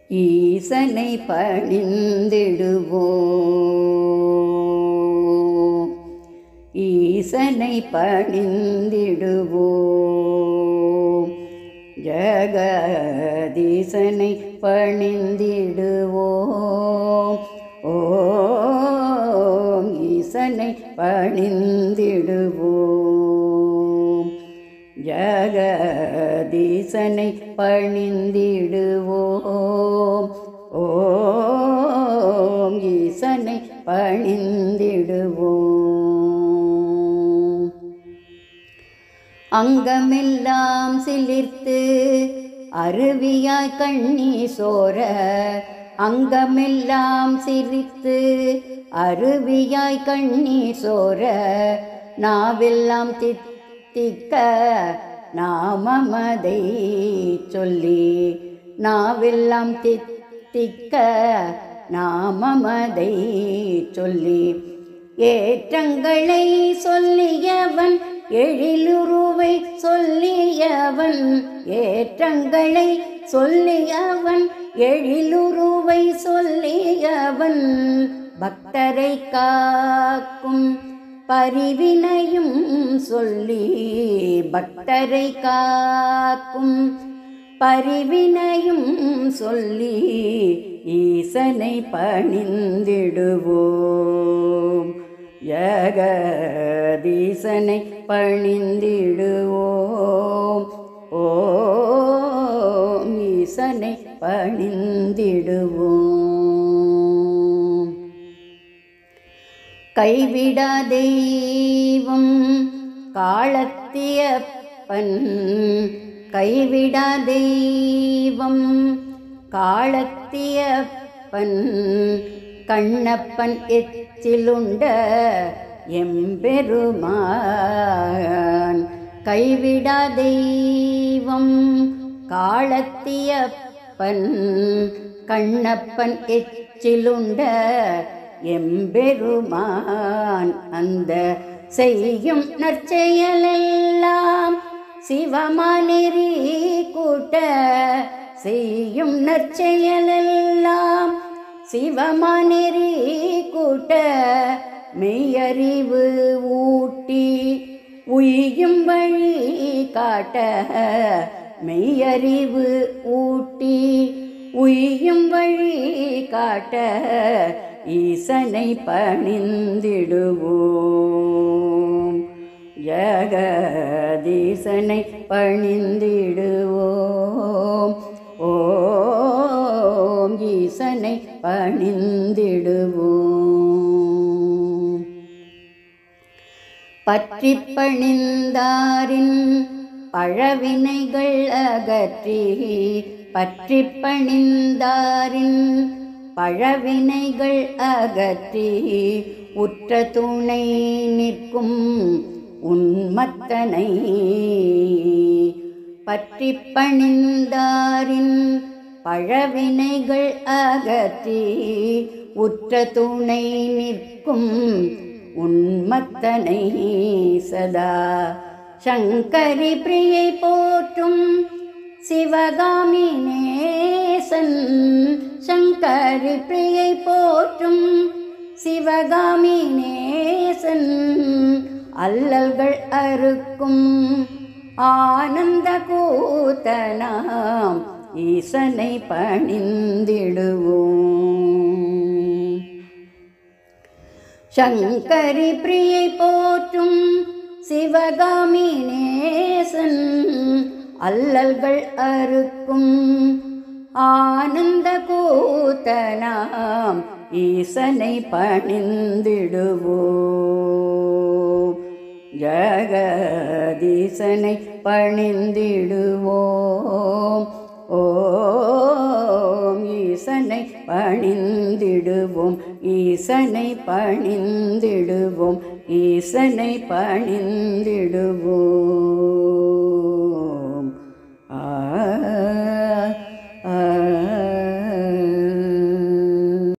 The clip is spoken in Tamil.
ஈசனை பணிந்திடுவோம் ஈசனை பணிந்திடுவோம் ஜகதீசனை பணிந்திடுவோம் ஓம் ஈசனை பணிந்திடுவோம் ஜகதீசனை பணிந்திடுவோம் ஓம் ஈசனை பணிந்திடுவோம் அங்கமெல்லாம் சிலிர்த்து அருவியாய் கண்ணி சோர அங்கமெல்லாம் சிரித்து அருவியாய் கண்ணி சோர நாவெல்லாம் தித்திக்க நாமமதை சொல்லி நாவெல்லாம் தித்திக்க நாமமதை சொல்லி ஏற்றங்களை சொல்லியவன் எழிலுருவை சொல்லியவன் ஏற்றங்களை சொல்லியவன் எழிலுருவை சொல்லியவன் பக்தரை காக்கும் பரிவினையும் சொல்லி பக்தரை காக்கும் பரிவினையும் சொல்லி ஈசனை பணிந்திடுவோம் ஜகதீசனை பணிந்திடுவோம் ஓம் ஈசனை பணிந்திடுவோம் கைவிடா தெய்வம் காலத்தியப்பன் கைவிடா தெய்வம் காலத்தியப்பன் கண்ணப்பன் எச்சிலுண்ட எம்பெருமான் கைவிடா தெய்வம் காலத்தியப்பன் கண்ணப்பன் எச்சிலுண்ட எம்பெருமான் அந்த செய்யும் நற்செயலெல்லாம் சிவமானெறி கூட்ட செய்யும் நற்செயலெல்லாம் சிவமானெறி கூட்ட மெய்யறிவு ஊட்டி உய்யும் வழி காட்ட மெய்யறிவு ஊட்டி உய்யும் வழி காட்ட ஈசனை பணிந்திடுவோம் ஜகதீசனை பணிந்திடுவோம் ஓம் ஈசனை பணிந்திடுவோம் பற்றி பணிந்தாரின் பழவினைகள் அகற்றி பற்றி பணிந்தாரின் பழவினைகள் அகற்றி உற்ற துணை நிற்கும் உன்மத்தனை பற்றி பணிந்தாரின் பழவினைகள் அகற்றி உற்ற துணை நிற்கும் உன்மத்தனை சதா சங்கரி பிரியை போற்றும் சிவகாமி நேசன் சங்கரி பிரியை போற்றும் சிவகாமி நேசன் அல்லல்கள் அறுக்கும் ஆனந்த கூத்தனாம் ஈசனை பணிந்திடுவோம் சங்கரி பிரியை போற்றும் சிவகாமி நேசன் அல்லல்கள் அறுக்கும் ஆனந்த கூத்தனாம் ஈசனை பணிந்திடுவோம் ஜகதீசனை பணிந்திடுவோம் ஓம் ஈசனை பணிந்திடுவோம் ஈசனை பணிந்திடுவோம் ஈசனை பணிந்திடுவோம் ஆ